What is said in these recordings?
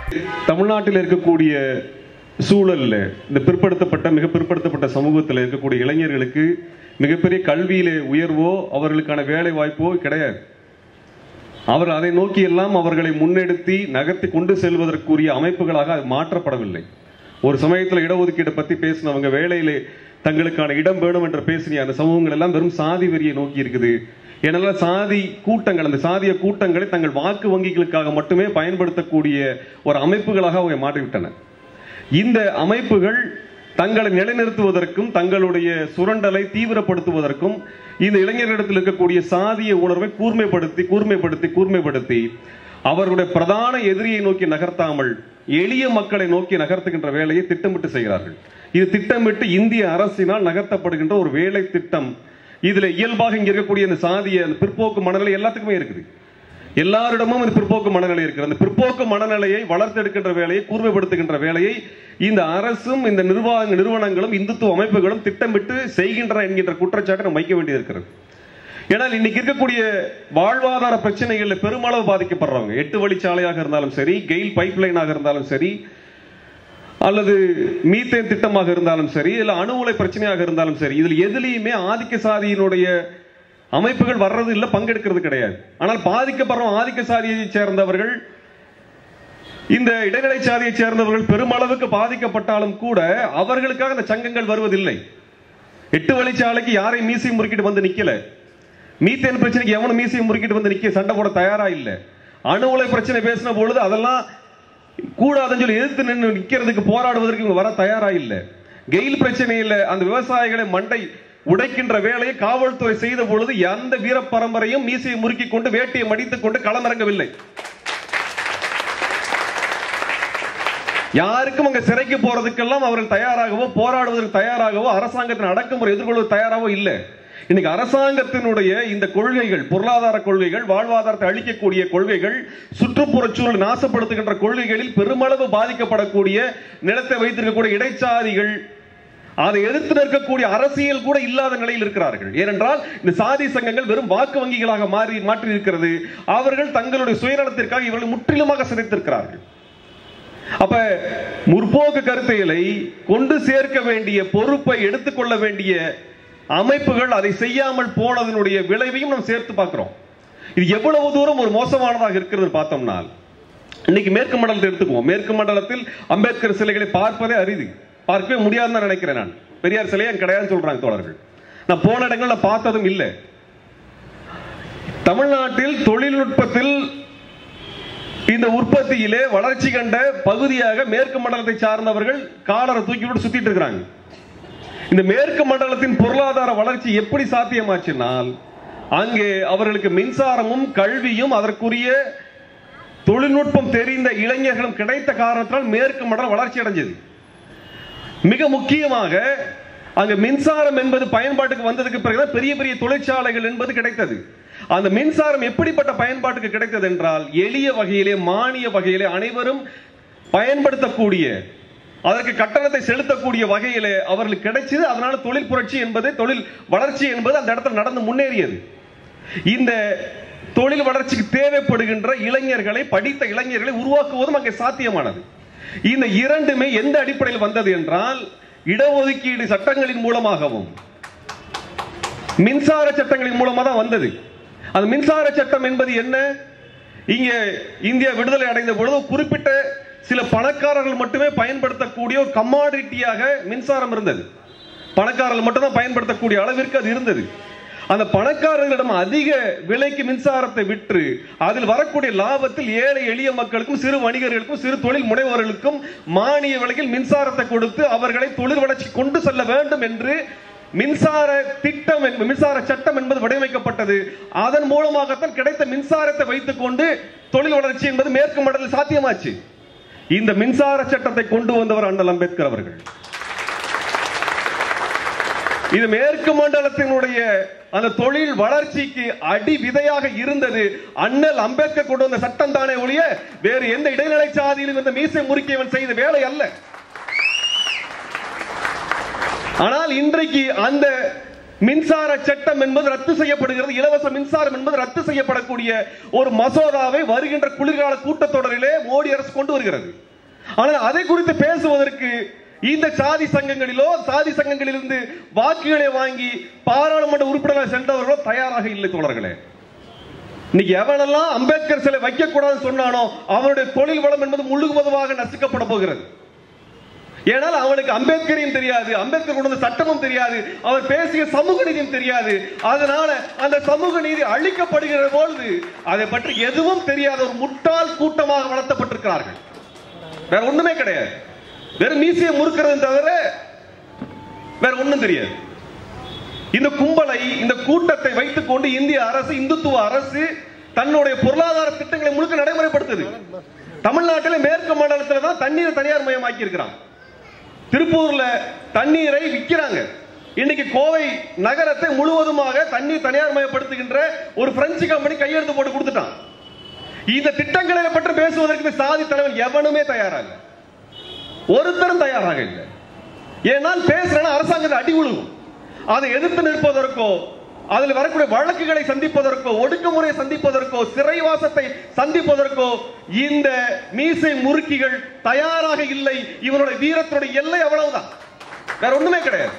தமிழ்நாட்டில் இருக்கக்கூடிய சூழல்ல இந்த பிற்படுத்தப்பட்ட மிக பிற்படுத்தப்பட்ட சமூகத்தில் இருக்கக்கூடிய இளைஞர்களுக்கு மிகப்பெரிய கல்வியிலே உயர்வோ அவர்களுக்கான வேலை வாய்ப்போ கிடையாது அவர் அதை நோக்கி எல்லாம் அவர்களை முன்னெடுத்தி நகர்த்தி கொண்டு செல்வதற்குரிய அமைப்புகளாக அது மாற்றப்படவில்லை ஒரு சமயத்தில் இடஒதுக்கீடு பத்தி பேசினவங்க வேலையிலே தங்களுக்கான இடம் வேணும் என்று பேசின அந்த சமூகங்கள் எல்லாம் வெறும் சாதி வெறியை நோக்கி இருக்குது ஏன்னால சாதி கூட்டங்கள் அந்த சாதிய கூட்டங்களை தங்கள் வாக்கு வங்கிகளுக்காக மட்டுமே பயன்படுத்தக்கூடிய ஒரு அமைப்புகளாக அவங்க மாற்றிவிட்டன இந்த அமைப்புகள் தங்களை நிலைநிறுத்துவதற்கும் தங்களுடைய சுரண்டலை தீவிரப்படுத்துவதற்கும் இந்த இளைஞர்களிடத்தில் இருக்கக்கூடிய சாதிய உணர்வை கூர்மைப்படுத்தி கூர்மைப்படுத்தி கூர்மைப்படுத்தி அவர்களுடைய பிரதான எதிரியை நோக்கி நகர்த்தாமல் எளிய மக்களை நோக்கி நகர்த்துகின்ற வேலையை திட்டமிட்டு செய்கிறார்கள் இது திட்டமிட்டு இந்திய அரசினால் நகர்த்தப்படுகின்ற ஒரு வேலை திட்டம் இதுல இயல்பாக இங்க இருக்கக்கூடிய இந்த சாதிய அந்த பிற்போக்கு மனநிலை எல்லாத்துக்குமே இருக்குது எல்லாரிடமும் இந்த பிற்போக்கு மனநிலை இருக்கிறது அந்த பிற்போக்கு மனநிலையை வளர்த்தெடுக்கின்ற வேலையை கூர்மைப்படுத்துகின்ற வேலையை இந்த அரசும் இந்த நிர்வாக நிறுவனங்களும் இந்துத்துவ அமைப்புகளும் திட்டமிட்டு செய்கின்றன என்கின்ற குற்றச்சாட்டை நம்ம வைக்க வேண்டியிருக்கிறது ஏன்னால் இன்னைக்கு இருக்கக்கூடிய வாழ்வாதார பிரச்சனைகளில் பெருமளவு பாதிக்கப்படுறவங்க எட்டு வழிச்சாலையாக இருந்தாலும் சரி கெயில் பைப் லைனாக இருந்தாலும் சரி அல்லது மீத்தேன் திட்டமாக இருந்தாலும் சரி இல்ல அணு உலை பிரச்சனையாக இருந்தாலும் சரி இதில் எதுலையுமே ஆதிக்க சாதியினுடைய அமைப்புகள் வர்றது இல்ல பங்கெடுக்கிறது கிடையாது ஆனால் பாதிக்கப்படுற ஆதிக்க சாதியை சேர்ந்தவர்கள் இந்த இடைநிலை சாதியை சேர்ந்தவர்கள் பெருமளவுக்கு பாதிக்கப்பட்டாலும் கூட அவர்களுக்காக அந்த சங்கங்கள் வருவதில்லை எட்டு வழிச்சாலைக்கு யாரையும் மீசை முறுக்கிட்டு வந்து நிக்கல மீத்தேன் பிரச்சனைக்கு எவனும் மீசையை முறுக்கிட்டு வந்து நிக்க சண்டை போட தயாரா இல்ல அணு உலை பிரச்சனை பேசின பொழுது அதெல்லாம் கூடாதுன்னு சொல்லி எதிர்த்து நின்று நிக்கிறதுக்கு போராடுவதற்கு இவங்க வர தயாரா இல்ல கெயில் பிரச்சனையில அந்த விவசாயிகளை மண்டை உடைக்கின்ற வேலையை காவல்துறை செய்த பொழுது எந்த வீர பரம்பரையும் மீசையை முறுக்கிக் கொண்டு வேட்டியை மடித்துக் கொண்டு களமிறங்கவில்லை யாருக்கும் அங்க சிறைக்கு போறதுக்கெல்லாம் அவர்கள் தயாராகவோ போராடுவதற்கு தயாராகவோ அரசாங்கத்தின் அடக்குமுறை எதிர்கொள்வது தயாராகவோ இல்லை இன்னைக்கு அரசாங்கத்தினுடைய இந்த கொள்கைகள் பொருளாதார கொள்கைகள் வாழ்வாதாரத்தை அளிக்கக்கூடிய கொள்கைகள் சுற்றுப்புறச் சூழல் நாசப்படுத்துகின்ற கொள்கைகளில் பெருமளவு பாதிக்கப்படக்கூடிய நிலத்தை வைத்திருக்கக்கூடிய இடைச்சாதிகள் அதை எதிர்த்து நிற்கக்கூடிய அரசியல் கூட இல்லாத நிலையில் இருக்கிறார்கள் ஏனென்றால் இந்த சாதி சங்கங்கள் வெறும் வாக்கு வங்கிகளாக மாறி மாற்றி இருக்கிறது அவர்கள் தங்களுடைய சுயநலத்திற்காக இவர்களை முற்றிலுமாக சிதைத்திருக்கிறார்கள் அப்ப முற்போக்கு கருத்தியலை கொண்டு சேர்க்க வேண்டிய பொறுப்பை எடுத்துக்கொள்ள வேண்டிய அமைப்புகள் அதை செய்யாமல் போனதனுடைய விளைவையும் நாம் சேர்த்து பார்க்கிறோம் இது எவ்வளவு தூரம் ஒரு மோசமானதாக இருக்கிறது பார்த்தோம்னா இன்னைக்கு மேற்கு மண்டலத்தை எடுத்துக்குவோம் மேற்கு மண்டலத்தில் அம்பேத்கர் சிலைகளை பார்ப்பதே அரிது பார்க்கவே முடியாதுன்னு தான் நினைக்கிறேன் நான் பெரியார் சிலையை அங்க கிடையாதுன்னு சொல்றாங்க தோழர்கள் நான் போன இடங்கள்ல பார்த்ததும் இல்லை தமிழ்நாட்டில் தொழில்நுட்பத்தில் இந்த உற்பத்தியிலே வளர்ச்சி கண்ட பகுதியாக மேற்கு மண்டலத்தை சார்ந்தவர்கள் காலரை தூக்கி விட்டு சுத்திட்டு இருக்கிறாங்க இந்த மேற்கு மண்டலத்தின் பொருளாதார வளர்ச்சி எப்படி சாத்தியமாச்சுனால் அங்கே அவர்களுக்கு மின்சாரமும் கல்வியும் அதற்குரிய தொழில்நுட்பம் தெரிந்த இளைஞர்களும் கிடைத்த காரணத்தால் மேற்கு மண்டலம் வளர்ச்சி அடைஞ்சது மிக முக்கியமாக அங்க மின்சாரம் என்பது பயன்பாட்டுக்கு வந்ததுக்கு பிறகுதான் பெரிய பெரிய தொழிற்சாலைகள் என்பது கிடைத்தது அந்த மின்சாரம் எப்படிப்பட்ட பயன்பாட்டுக்கு கிடைத்தது என்றால் எளிய வகையிலே மானிய வகையிலே அனைவரும் பயன்படுத்தக்கூடிய அதற்கு கட்டணத்தை செலுத்தக்கூடிய வகையிலே அவர்களுக்கு கிடைச்சது அதனால தொழில் புரட்சி என்பது தொழில் வளர்ச்சி என்பது அந்த இடத்துல நடந்து முன்னேறியது இந்த தொழில் வளர்ச்சிக்கு தேவைப்படுகின்ற இளைஞர்களை படித்த இளைஞர்களை உருவாக்குவதும் அங்கே சாத்தியமானது இந்த இரண்டுமே எந்த அடிப்படையில் வந்தது என்றால் இடஒதுக்கீடு சட்டங்களின் மூலமாகவும் மின்சார சட்டங்களின் மூலமா தான் வந்தது அந்த மின்சார சட்டம் என்பது என்ன இங்க இந்தியா விடுதலை அடைந்த பொழுது குறிப்பிட்ட சில பணக்காரர்கள் மட்டுமே பயன்படுத்தக்கூடிய ஒரு கமாடிட்டியாக மின்சாரம் இருந்தது பணக்காரர்கள் மட்டும்தான் பயன்படுத்தக்கூடிய அளவிற்கு அது இருந்தது அந்த பணக்காரர்களிடம் அதிக விலைக்கு மின்சாரத்தை விற்று அதில் வரக்கூடிய லாபத்தில் ஏழை எளிய மக்களுக்கும் சிறு வணிகர்களுக்கும் சிறு தொழில் முனைவோர்களுக்கும் மானிய விலையில் மின்சாரத்தை கொடுத்து அவர்களை தொழில் வளர்ச்சி கொண்டு செல்ல வேண்டும் என்று மின்சார திட்டம் என்ப- மின்சார சட்டம் என்பது வடிவமைக்கப்பட்டது அதன் மூலமாகத்தான் கிடைத்த மின்சாரத்தை வைத்துக் கொண்டு தொழில் வளர்ச்சி என்பது மேற்கு மண்டலில் சாத்தியமாச்சு இந்த மின்சார சட்டத்தை கொண்டு வந்தவர் அண்ணல் அம்பேத்கர் அவர்கள் இது மேற்கு மண்டலத்தினுடைய அந்த தொழில் வளர்ச்சிக்கு அடி விதையாக இருந்தது அண்ணல் அம்பேத்கர் கொண்டு வந்த சட்டம் தானே ஒழிய வேறு எந்த இடைநிலை சாதியிலும் இந்த மீசை முறுக்கியவன் செய்த வேலை அல்ல ஆனால் இன்றைக்கு அந்த மின்சார சட்டம் என்பது ரத்து செய்யப்படுகிறது இலவச மின்சாரம் என்பது ரத்து செய்யப்படக்கூடிய ஒரு மசோதாவை வருகின்ற குளிர்கால கூட்டத்தொடரிலே மோடி அரசு கொண்டு வருகிறது ஆனால் அதை குறித்து பேசுவதற்கு இந்த சாதி சங்கங்களிலோ சாதி சங்கங்களிலிருந்து வாக்குகளை வாங்கி பாராளுமன்ற உறுப்பினர்கள் சென்றவர்களோ தயாராக இல்லை தோழர்களே இன்னைக்கு எவனெல்லாம் அம்பேத்கர் சிலை வைக்க கூடாதுன்னு சொன்னானோ அவனுடைய தொழில் வளம் என்பது முழுவதுமாக நசுக்கப்பட போகிறது ஏனால் அவனுக்கு அம்பேத்கரையும் தெரியாது அம்பேத்கர் கொண்டு வந்த சட்டமும் தெரியாது அவர் பேசிய சமூக நீதியும் தெரியாது அதனால அந்த சமூக நீதி அழிக்கப்படுகிற பொழுது அதை பற்றி எதுவும் தெரியாத ஒரு முட்டாள் கூட்டமாக வளர்த்தப்பட்டிருக்கிறார்கள் வேற ஒண்ணுமே கிடையாது வெறும் மீசையை முறுக்கிறது தவிர வேற ஒண்ணும் தெரியாது இந்த கும்பலை இந்த கூட்டத்தை வைத்துக் கொண்டு இந்திய அரசு இந்துத்துவ அரசு தன்னுடைய பொருளாதார திட்டங்களை முழுக்க நடைமுறைப்படுத்துது தமிழ்நாட்டில் மேற்கு மண்டலத்தில் தான் தண்ணீரை தனியார் மயமாக்கி இருக்கிறான் திருப்பூர்ல தண்ணீரை விற்கிறாங்க இன்னைக்கு கோவை நகரத்தை முழுவதுமாக தண்ணீர் தனியார் மயப்படுத்துகின்ற ஒரு பிரெஞ்சு கம்பெனி கையெழுத்து போட்டு கொடுத்துட்டான் இந்த திட்டங்களை பற்றி பேசுவதற்கு இந்த சாதி தலைவன் எவனுமே தயாராக ஒருத்தரும் தயாராக இல்லை ஏனால் பேசுறேன்னா அரசாங்கத்தை அடி விழுகும் அதை எதிர்த்து நிற்பதற்கோ அதில் வரக்கூடிய வழக்குகளை சந்திப்பதற்கோ ஒடுக்குமுறையை சந்திப்பதற்கோ சிறைவாசத்தை சந்திப்பதற்கோ இந்த மீசை முறுக்கிகள் தயாராக இல்லை இவனுடைய வீரத்துடைய எல்லை அவ்வளவுதான் வேற ஒண்ணுமே கிடையாது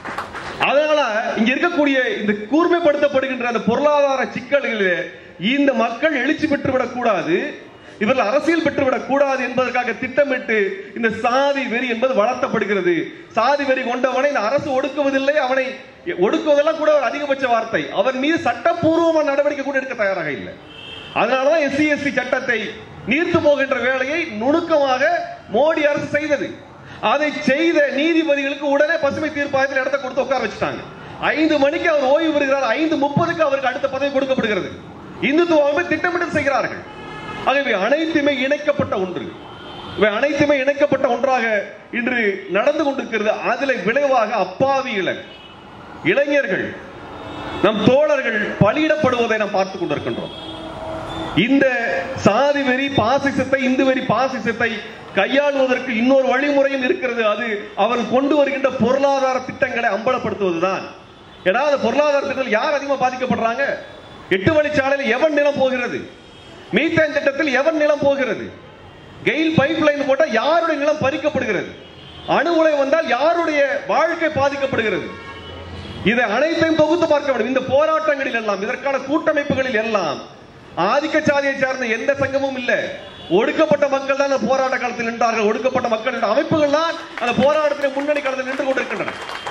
அதனால இங்க இருக்கக்கூடிய இந்த கூர்மைப்படுத்தப்படுகின்ற அந்த பொருளாதார சிக்கல்களிலே இந்த மக்கள் எழுச்சி பெற்றுவிடக் கூடாது இவர்கள் அரசியல் பெற்றுவிடக் கூடாது என்பதற்காக திட்டமிட்டு இந்த சாதி வெறி என்பது வளர்த்தப்படுகிறது சாதி வெறி கொண்டவனை இந்த அரசு ஒடுக்குவதில்லை அவனை ஒடுக்குவதெல்லாம் கூட ஒரு அதிகபட்ச வார்த்தை அவன் மீது சட்டப்பூர்வமான நடவடிக்கை கூட எடுக்க தயாராக இல்லை அதனாலதான் எஸ்சி எஸ்சி சட்டத்தை நீர்த்து போகின்ற வேலையை நுணுக்கமாக மோடி அரசு செய்தது அதை செய்த நீதிபதிகளுக்கு உடனே பசுமை தீர்ப்பாயத்தில் இடத்தை கொடுத்து உட்கார வச்சுட்டாங்க ஐந்து மணிக்கு அவர் ஓய்வு பெறுகிறார் ஐந்து முப்பதுக்கு அவருக்கு அடுத்த பதவி கொடுக்கப்படுகிறது இந்துத்துவ அமைப்பு திட்டமிட்டு செய்கிறார்கள் ஆகவே அனைத்துமே இணைக்கப்பட்ட ஒன்று இவை அனைத்துமே இணைக்கப்பட்ட ஒன்றாக இன்று நடந்து கொண்டிருக்கிறது அதில் விளைவாக அப்பாவி இளன் இளைஞர்கள் நம் தோழர்கள் பலியிடப்படுவதை நாம் பார்த்துக் கொண்டிருக்கின்றோம் இந்த சாதி வெறி பாசிசத்தை இந்து வெறி பாசிசத்தை கையாளுவதற்கு இன்னொரு வழிமுறையும் இருக்கிறது அது அவர் கொண்டு வருகின்ற பொருளாதார திட்டங்களை அம்பலப்படுத்துவதுதான் ஏன்னா அந்த பொருளாதார திட்டத்தில் யார் அதிகமாக பாதிக்கப்படுறாங்க எட்டு வழிச்சாலையில் எவன் நிலம் போகிறது மீத்தேன் திட்டத்தில் எவன் நிலம் போகிறது கெயில் பைப் லைன் போட்டால் யாருடைய நிலம் பறிக்கப்படுகிறது அணு உலை வந்தால் யாருடைய வாழ்க்கை பாதிக்கப்படுகிறது இதை அனைத்தையும் தொகுத்து பார்க்க வேண்டும் இந்த போராட்டங்களில் எல்லாம் இதற்கான கூட்டமைப்புகளில் எல்லாம் ஆதிக்க சாதியை சார்ந்த எந்த சங்கமும் இல்ல ஒடுக்கப்பட்ட மக்கள் தான் அந்த போராட்ட காலத்தில் நின்றார்கள் ஒடுக்கப்பட்ட மக்கள் அமைப்புகள் தான் அந்த போராட்டத்தில் முன்னணி காலத்தில் நின்று கொண்டிருக்கின்றன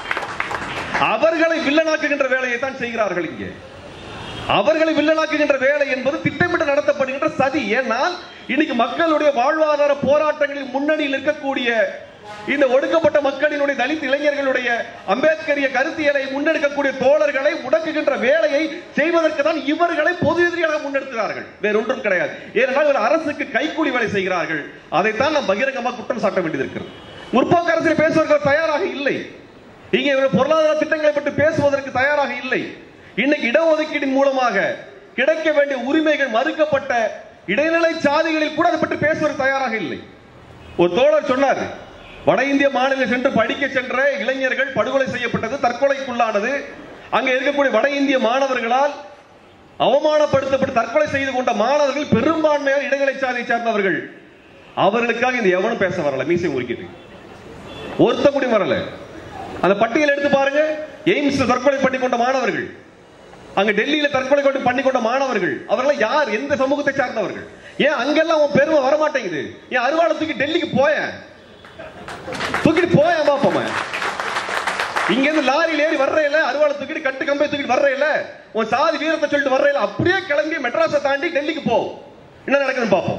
அவர்களை வில்லனாக்குகின்ற வேலையை தான் செய்கிறார்கள் இங்கே அவர்களை வில்லனாக்குகின்ற வேலை என்பது திட்டமிட்டு நடத்தப்படுகின்ற சதி ஏனால் இன்னைக்கு மக்களுடைய வாழ்வாதார போராட்டங்களில் முன்னணியில் இருக்கக்கூடிய இந்த ஒடுக்கப்பட்ட மக்களினுடைய தலித் இளைஞர்களுடைய அம்பேத்கரிய கருத்தியலை முன்னெடுக்கக்கூடிய தோழர்களை முடக்குகின்ற வேலையை செய்வதற்கு தான் இவர்களை பொது எதிரியாக முன்னெடுக்கிறார்கள் வேறொன்றும் கிடையாது ஏனென்றால் இவர் அரசுக்கு கைக்கூலி வேலை செய்கிறார்கள் அதைத்தான் நாம் பகிரங்கமாக குற்றம் சாட்ட வேண்டியிருக்கிறது முற்போக்கு அரசியல் பேசுவதற்கு தயாராக இல்லை இங்கே இவர் பொருளாதார திட்டங்களை பற்றி பேசுவதற்கு தயாராக இல்லை இன்னைக்கு இடஒதுக்கீட்டின் மூலமாக கிடைக்க வேண்டிய உரிமைகள் மறுக்கப்பட்ட இடைநிலை சாதிகளில் கூட அதை பற்றி பேசுவதற்கு தயாராக இல்லை ஒரு தோழர் சொன்னார் வட இந்திய மாநிலம் சென்று படிக்க சென்ற இளைஞர்கள் படுகொலை செய்யப்பட்டது தற்கொலைக்குள்ளானது அங்க இருக்கக்கூடிய வட இந்திய மாணவர்களால் அவமானப்படுத்தப்பட்டு தற்கொலை செய்து கொண்ட மாணவர்கள் பெரும்பான்மையான இடைநிலை சாதியை சார்ந்தவர்கள் அவர்களுக்காக இந்த எவனும் பேச வரல மீசை முறுக்கிட்டு ஒருத்த கூட வரல அந்த பட்டியல் எடுத்து பாருங்க எய்ம்ஸ் தற்கொலை பண்ணி கொண்ட மாணவர்கள் அங்க டெல்லியில தற்கொலை கொண்டு பண்ணி கொண்ட மாணவர்கள் அவர்கள் யார் எந்த சமூகத்தை சார்ந்தவர்கள் ஏன் அங்கெல்லாம் உன் பெருமை வரமாட்டேங்குது ஏன் அருவாளை தூக்கி டெல்லிக்கு போய தூக்கிட்டு போய பாப்போம இங்க இருந்து லாரியில் ஏறி வர்றையில அருவாளை தூக்கிட்டு கட்டு கம்பை தூக்கிட்டு வர்றையில உன் சாதி வீரத்தை சொல்லிட்டு வர்றையில அப்படியே கிளம்பி மெட்ராஸை தாண்டி டெல்லிக்கு போ என்ன நடக்குதுன்னு பார்ப்போம்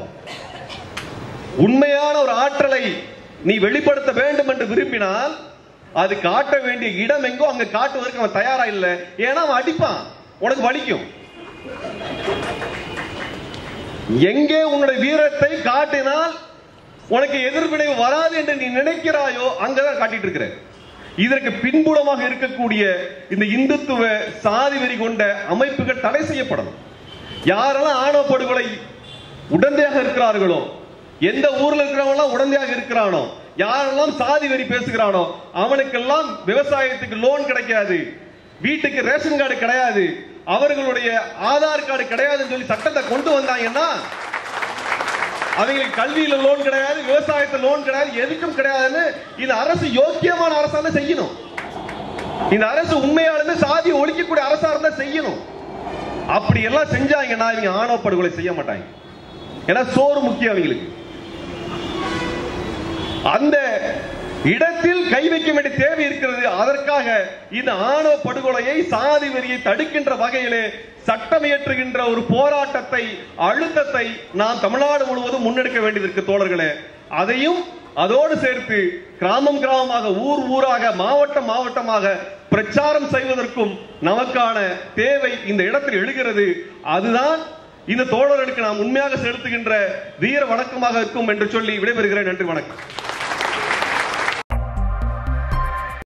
உண்மையான ஒரு ஆற்றலை நீ வெளிப்படுத்த வேண்டும் என்று விரும்பினால் அது காட்ட வேண்டிய இடம் எங்கோ அங்க காட்டுவதற்கு அவன் தயாரா இல்லை ஏன்னா அவன் அடிப்பான் உனக்கு வலிக்கும் எங்கே உன்னுடைய வீரத்தை காட்டினால் உனக்கு எதிர்வினை வராது என்று நீ நினைக்கிறாயோ அங்கதான் காட்டிட்டு இருக்கிற இதற்கு பின்புலமாக இருக்கக்கூடிய இந்த இந்துத்துவ சாதி வெறி கொண்ட அமைப்புகள் தடை செய்யப்படணும் யாரெல்லாம் ஆணவ படுகொலை உடந்தையாக இருக்கிறார்களோ எந்த ஊர்ல இருக்கிறவங்க உடந்தையாக இருக்கிறானோ யாரெல்லாம் சாதி வெறி பேசுகிறானோ அவனுக்கெல்லாம் விவசாயத்துக்கு லோன் கிடைக்காது வீட்டுக்கு ரேஷன் கார்டு கிடையாது அவர்களுடைய ஆதார் கார்டு கிடையாதுன்னு சொல்லி சட்டத்தை கொண்டு வந்தாங்கன்னா அவங்களுக்கு கல்வியில லோன் கிடையாது விவசாயத்துல லோன் கிடையாது எதுக்கும் கிடையாதுன்னு இந்த அரசு யோக்கியமான அரசா தான் செய்யணும் இந்த அரசு உண்மையாலுமே சாதியை ஒழிக்கக்கூடிய அரசா இருந்தா செய்யணும் அப்படி எல்லாம் செஞ்சாங்கன்னா இவங்க ஆணவ படுகொலை செய்ய மாட்டாங்க ஏன்னா சோறு முக்கியம் அவங்களுக்கு அந்த இடத்தில் கை வைக்க வேண்டிய தேவை இருக்கிறது அதற்காக இந்த ஆணவ படுகொலையை சாதி வெறியை தடுக்கின்ற வகையிலே சட்டம் இயற்றுகின்ற ஒரு போராட்டத்தை அழுத்தத்தை நாம் தமிழ்நாடு முழுவதும் முன்னெடுக்க வேண்டியது இருக்கு தோழர்களே அதையும் அதோடு சேர்த்து கிராமம் கிராமமாக ஊர் ஊராக மாவட்டம் மாவட்டமாக பிரச்சாரம் செய்வதற்கும் நமக்கான தேவை இந்த இடத்தில் எழுகிறது அதுதான் இந்த தோழர்களுக்கு நாம் உண்மையாக செலுத்துகின்ற வீர வணக்கமாக இருக்கும் என்று சொல்லி விடைபெறுகிறேன் நன்றி வணக்கம்